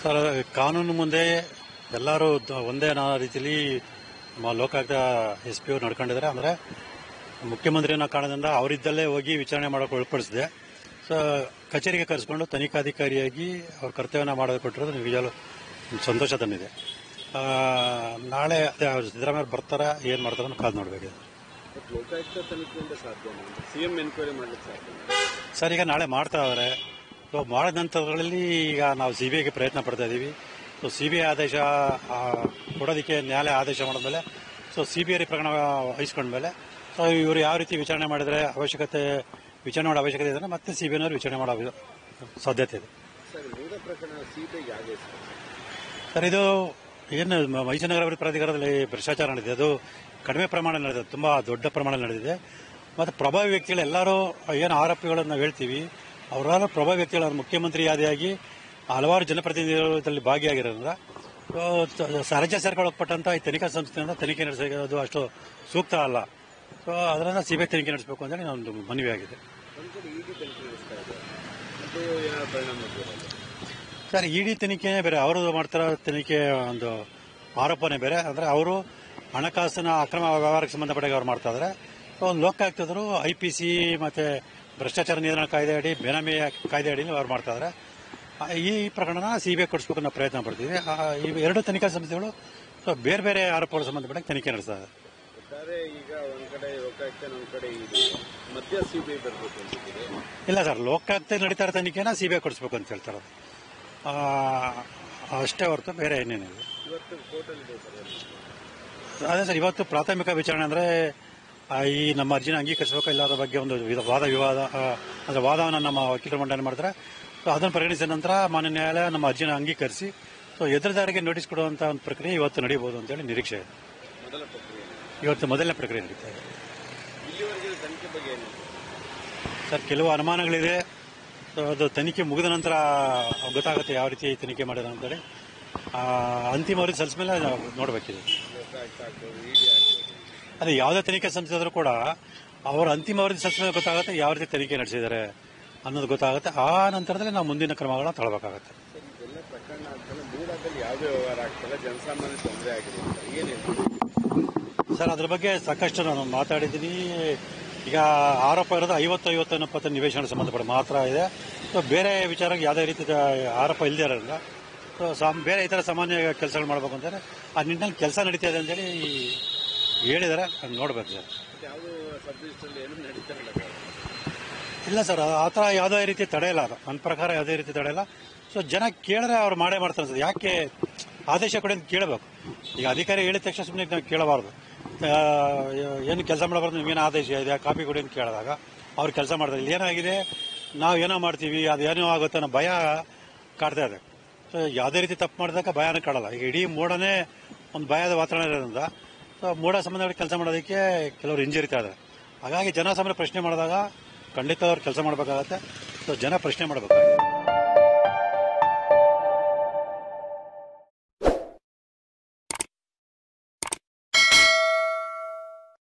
Sir ಕಾನೂನು ಮುಂದೆ ಎಲ್ಲರೂ ದ- ಒಂದೇ ನಾ ರೀತಿಯಲ್ಲಿ ನಮ್ಮ ಲೋಕಾಯುಕ್ತ ಎಸ್ ಪಿ ಅವರು ನಡ್ಕೊಂಡಿದ್ದಾರೆ ಅಂದರೆ ಮುಖ್ಯಮಂತ್ರಿ ಅನ್ನೋ ಕಾರಣದಿಂದ ಅವರಿದ್ದಲ್ಲೇ ಹೋಗಿ ವಿಚಾರಣೆ ಮಾಡೋಕೆ ಒಳಪಡಿಸಿದೆ ಸೊ ಕಚೇರಿಗೆ ಕರೆಸ್ಕೊಂಡು ತನಿಖಾಧಿಕಾರಿಯಾಗಿ ಅವ್ರ ಕರ್ತವ್ಯನ ಮಾಡೋದು ಕೊಟ್ಟಿರೋದು ನಿಜವಾಗ್ಲೂ ಸಂತೋಷ ತಂದಿದೆ ಆ, ನಾಳೆ ಅದೇ ಅವ್ರು ಸಿದ್ದರಾಮಯ್ಯ ಬರ್ತಾರ ಏನು ಮಾಡ್ತಾರ ಅನ್ನೋ ಕಾದು ನೋಡಬೇಕಿದೆ ಬಟ್ ಲೋಕಾಯುಕ್ತ ತನಿಖೆಯಿಂದ ಸಾಧ್ಯನಾ ಸಿಎಂ ಎನ್ಕ್ವೈರಿ ಮಾಡ್ಲಿಕ್ಕೆ ಸಾಧ್ಯ ಸರ್ ಈಗ ನಾಳೆ ಮಾಡ್ತಾ ಇದ್ದಾರೆ ಸೊ ಮಾಡಿದ ನಂತರಗಳಲ್ಲಿ ಈಗ ನಾವು ಸಿ ಬಿ ಐಗೆ ಪ್ರಯತ್ನ ಪಡ್ತಾ ಇದ್ದೀವಿ ಸೊ ಸಿ ಬಿ ಐ ಆದೇಶ ಆ, ಕೊಡೋದಕ್ಕೆ ನ್ಯಾಯಾಲಯ ಆದೇಶ ಮಾಡಿದ್ಮೇಲೆ ಸೊ ಸಿ ಬಿ ಐ ಪ್ರಕರಣ ವಹಿಸ್ಕೊಂಡ್ಮೇಲೆ ಸೊ ಇವರು ಯಾವ ರೀತಿ ವಿಚಾರಣೆ ಮಾಡಿದರೆ ಅವಶ್ಯಕತೆ ವಿಚಾರಣೆ ಮಾಡೋ ಅವಶ್ಯಕತೆ ಇದೆ ಮತ್ತೆ ಸಿ ಬಿ ಐನವರು ವಿಚಾರಣೆ ಮಾಡೋ ಅವ- ಸಾಧ್ಯತೆ ಇದೆ ಸರ್ ಉಳಿದ ಪ್ರಕರಣ ಸಿಬಿಐಗೆ ಯಾಕೆ ಸರ್ ಇದು ಏನು ಮ- ಮೈಸೂರು ಅಭಿವೃದ್ಧಿ ಪ್ರಾಧಿಕಾರದಲ್ಲಿ ಭ್ರಷ್ಟಾಚಾರ ನಡೆದಿದೆ ಅದು ಕಡಿಮೆ ಪ್ರಮಾಣ ನಡೆದಿದೆ ತುಂಬಾ ದೊಡ್ಡ ಪ್ರಮಾಣ ನಡೆದಿದೆ ಮತ್ತು ಪ್ರಭಾವಿ ವ್ಯಕ್ತಿಗಳು ಎಲ್ಲರೂ ಏನು ಆರೋಪಿಗಳನ್ನು ನಾವು ಹೇಳ್ತೀವಿ ಅವರೆಲ್ಲ ಪ್ರಭಾವಿ ವ್ಯಕ್ತಿಗಳು ಅವ್ರು ಮುಖ್ಯಮಂತ್ರಿ ಆದಿಯಾಗಿ ಹಲವಾರು ಜನಪ್ರತಿನಿಧಿಗಳಲ್ಲಿ ಭಾಗಿಯಾಗಿರೋದ್ರಿಂದ ಸೊ, ತ- ರಾಜ್ಯ ಸರ್ಕಾರ ಒಳಪಟ್ಟಂತ ಈ ತನಿಖಾ ಸಂಸ್ಥೆಯಿಂದ ತನಿಖೆ ನಡೆಸೋದು ಅಷ್ಟು ಸೂಕ್ತ ಅಲ್ಲ ಸೊ ಅದರಿಂದ ಸಿಬಿಐ ತನಿಖೆ ನಡೆಸಬೇಕು ಅಂತೇಳಿ ನಮ್ಮದು ಮನವಿ ಆಗಿದೆ ಒಂದು ಕಡೆ ಇಡಿ ತನಿಖೆ ನಡೆಸ್ತಾ ಇದೆ ಅದು ಏನಾದ್ರು ಪರಿಣಾಮ ಬೀರಲ್ಲ ಸರ್ ಇಡಿ ತನಿಖೆನೇ ಬೇರೆ ಅವರು ಮಾಡ್ತಿರೋ ತನಿಖೆ ಒಂದು ಆರೋಪನೇ ಬೇರೆ ಅಂದ್ರೆ ಅವರು ಹಣಕಾಸಿನ ಅಕ್ರಮ ವ್ಯವಹಾರಕ್ಕೆ ಸಂಬಂಧಪಟ್ಟಾಗ ಅವ್ರು ಮಾಡ್ತಾ ಇದ್ದಾರೆ ಒಂದು ಲೋಕಾಯುಕ್ತದರು ಐ ಪಿ ಸಿ ಮತ್ತೆ ಭ್ರಷ್ಟಾಚಾರ ನಿಯಂತ್ರಣ ಕಾಯ್ದೆ ಅಡಿ ಬೇನಾಮಿ ಕಾಯ್ದೆ ಅಡಿ ಅವ್ರು ಮಾಡ್ತಾ ಇದ್ದಾರೆ ಆ, ಈ ಪ್ರಕರಣ ಸಿಬಿಐ ಕೊಡಿಸ್ಬೇಕು ಅನ್ನೋ ಪ್ರಯತ್ನ ಪಡ್ತೀವಿ ಆ, ಈ ಎರಡು ತನಿಖಾ ಸಂಸ್ಥೆಗಳು ಸೊ ಬೇರೆ ಬೇರೆ ಆರೋಪಗಳು ಸಂಬಂಧಪಟ್ಟ ತನಿಖೆ ನಡೆಸ್ತಾ ಇದೆ ಒಟ್ಟಾರೆ ಈಗ ಒಂದ್ ಕಡೆ ಲೋಕಾಯುಕ್ತ ಒಂದ್ ಕಡೆ ಇಡಿ ಮಧ್ಯ ಸಿಬಿಐ ಬರಬೇಕು ಅಂತಿದ್ದೀರಿ ಇಲ್ಲ ಸರ್ ಲೋಕಾಯುಕ್ತ ನಡೀತಾ ಇರೋ ತನಿಖೆನ ಸಿಬಿಐ ಕೊಡಿಸ್ಬೇಕು ಅಂತ ಹೇಳ್ತಾರೆ ಆ, ಅಷ್ಟೇ ಹೊರತು ಬೇರೆ ಏನೇನಿಲ್ಲ ಇವತ್ತು ಕೋರ್ಟಲ್ಲಿ ಇದೆ ಸರ್ ಏನು? ಅದೇ ಸರ್ ಇವತ್ತು ಪ್ರಾಥಮಿಕ ವಿಚಾರಣೆ ಅಂದ್ರೆ ಆ, ಈ ನಮ್ಮ ಅರ್ಜಿನ ಅಂಗೀಕರಿಸಬೇಕು ಇಲ್ಲ ಅದರ ಬಗ್ಗೆ ಒಂದು ವಿಧ- ವಾದ ವಿವಾದ ಆ, ಅಂದ್ರೆ ವಾದವನ್ನು ನಮ್ಮ ವಕೀಲರು ಮಂಡನೆ ಮಾಡಿದ್ರೆ ಸೊ ಅದನ್ನು ಪರಿಗಣಿಸಿದ ನಂತರ ಮಾನ್ಯ ನ್ಯಾಯಾಲಯ ನಮ್ಮ ಅರ್ಜಿನ ಅಂಗೀಕರಿಸಿ ಸೊ ಎದುರುದಾರಿಗೆ ನೋಟಿಸ್ ಕೊಡುವಂತ ಒಂದು ಪ್ರಕ್ರಿಯೆ ಇವತ್ತು ನಡೀಬಹುದು ಅಂತೇಳಿ ನಿರೀಕ್ಷೆ ಇದೆ ಮೊದಲ ಪ್ರಕ್ರಿಯೆ ಇವತ್ತು ಮೊದಲನೇ ಪ್ರಕ್ರಿಯೆ ನಡೀತಾ ಇದೆ ಇಲ್ಲಿವರೆಗೆ ತನಿಖೆ ಬಗ್ಗೆ ಏನು ಸರ್ ಕೆಲವು ಅನುಮಾನಗಳಿದೆ ಸೊ ಅದು ತನಿಖೆ ಮುಗಿದ ನಂತರ ಗೊತ್ತಾಗುತ್ತೆ ಯಾವ ರೀತಿ ತನಿಖೆ ಮಾಡಿದ ಅಂತೇಳಿ ಆ, ಅಂತಿಮ ವರದಿ ಸಲ್ಲಿಸ ಮೇಲೆ ನಾವು ನೋಡಬೇಕಿದೆ ಲೋಕಾಯುಕ್ತ ಆಗ್ಬೋದು ಇಡಿ ಆಗ್ಬೋದು ಅದೇ ಯಾವುದೇ ತನಿಖೆ ಸಂಸ್ಥೆ ಆದ್ರೂ ಕೂಡ ಅವರ ಅಂತಿಮ ವರದಿ ಸಲ್ಲಿಸಿದ ಗೊತ್ತಾಗುತ್ತೆ ಯಾವ ರೀತಿ ತನಿಖೆ ನಡೆಸಿದ್ದಾರೆ ಅನ್ನೋದು ಗೊತ್ತಾಗುತ್ತೆ ಆ ನಂತರದಲ್ಲಿ ನಾವು ಮುಂದಿನ ಕ್ರಮಗಳನ್ನ ತಗೊಳ್ಬೇಕಾಗತ್ತೆ ಸರ್ ಇದೆಲ್ಲ ಪ್ರಕರಣ ಆಗ್ತಲ್ಲ ಮೂಡಾದಲ್ಲಿ ಯಾವುದೇ ವ್ಯವಹಾರ ಆಗ್ತಲ್ಲ ಜನಸಾಮಾನ್ಯ ತೊಂದರೆ ಆಗಿದೆ ಅಂತ ಏನೇನು ಸರ್ ಅದ್ರ ಬಗ್ಗೆ ಸಾಕಷ್ಟು ನಾನು ಮಾತಾಡಿದ್ದೀನಿ ಈಗ ಆರೋಪ ಇರೋದು ಐವತ್ತು ಐವತ್ತು ಎಪ್ಪತ್ತು ನಿವೇಶನ ಸಂಬಂಧಪಟ್ಟ ಮಾತ್ರ ಇದೆ ಸೊ ಬೇರೆ ವಿಚಾರಕ್ಕೆ ಯಾವುದೇ ರೀತಿಯ ಆರೋಪ ಇಲ್ಲದೆ ಇರೋದ್ರಿಂದ ಸೊ ಸಾಮ್- ಬೇರೆ ಇತರ ಸಾಮಾನ್ಯ ಕೆಲಸಗಳು ಮಾಡಬೇಕು ಅಂತಾರೆ ಆ ನಿಟ್ಟಿನಲ್ಲಿ ಕೆಲಸ ನಡೀತಾ ಇದೆ ಅಂತೇಳಿ ಹೇಳಿದ್ದಾರೆ ಅದ್ ನೋಡ್ಬೇಕು ಸರ್ ಮತ್ತೆ ಯಾವುದು ಸಬ್ ರಿಜಿಸ್ಟ್ರಲ್ಲಿ ಏನೂ ನಡೀತಾ ಇಲ್ಲ ಸರ್ ಇಲ್ಲ ಸರ್ ಆ ಥರ ಯಾವುದೇ ರೀತಿ ತಡೆ ಇಲ್ಲ ಅದು ನನ್ನ ಪ್ರಕಾರ ಯಾವುದೇ ರೀತಿ ತಡೆ ಇಲ್ಲ ಸೊ ಜನ ಕೇಳಿದ್ರೆ ಅವ್ರು ಮಾಡೇ ಮಾಡ್ತಾರೆ ಸರ್ ಯಾಕೆ ಆದೇಶ ಕೊಡಿ ಅಂತ ಕೇಳಬೇಕು ಈಗ ಅಧಿಕಾರಿ ಹೇಳಿದ ತಕ್ಷಣ ಸುಮ್ಮನೆ ನಾವು ಕೇಳಬಾರ್ದು ಆ, ಏನು ಕೆಲಸ ಮಾಡಬಾರ್ದು ನಿಮ್ಗೇನು ಆದೇಶ ಇದೆ ಕಾಪಿ ಕೊಡಿ ಅಂತ ಕೇಳಿದಾಗ ಅವ್ರು ಕೆಲಸ ಮಾಡ್ತಾರೆ ಇಲ್ಲಿ ಏನಾಗಿದೆ ನಾವು ಏನೋ ಮಾಡ್ತೀವಿ ಅದು ಏನೋ ಆಗುತ್ತೆ ಅನ್ನೋ ಭಯ ಕಾಡ್ತಾ ಇದೆ ಸೊ ಯಾವುದೇ ರೀತಿ ತಪ್ಪು ಮಾಡಿದಾಗ ಭಯನೇ ಕಾಡಲ್ಲ ಈಗ ಇಡೀ ಮೋಡನೇ ಒಂದು ಭಯದ ವಾತಾವರಣ ಇರೋದ್ರಿಂದ ಸೊ ಮೋಡ ಸಂಬಂಧಪಟ್ಟ ಕೆಲಸ ಮಾಡೋದಕ್ಕೆ ಕೆಲವರು ಹಿಂಜರಿತಾ ಇದ್ದಾರೆ ಹಾಗಾಗಿ ಜನ ಸಾಮಾನ್ಯ ಪ್ರಶ್ನೆ ಮಾಡಿದಾಗ ಖಂಡಿತ ಅವ್ರು ಕೆಲಸ ಮಾಡಬೇಕಾಗತ್ತೆ ಸೊ ಜನ ಪ್ರಶ್ನೆ ಮಾಡಬೇಕು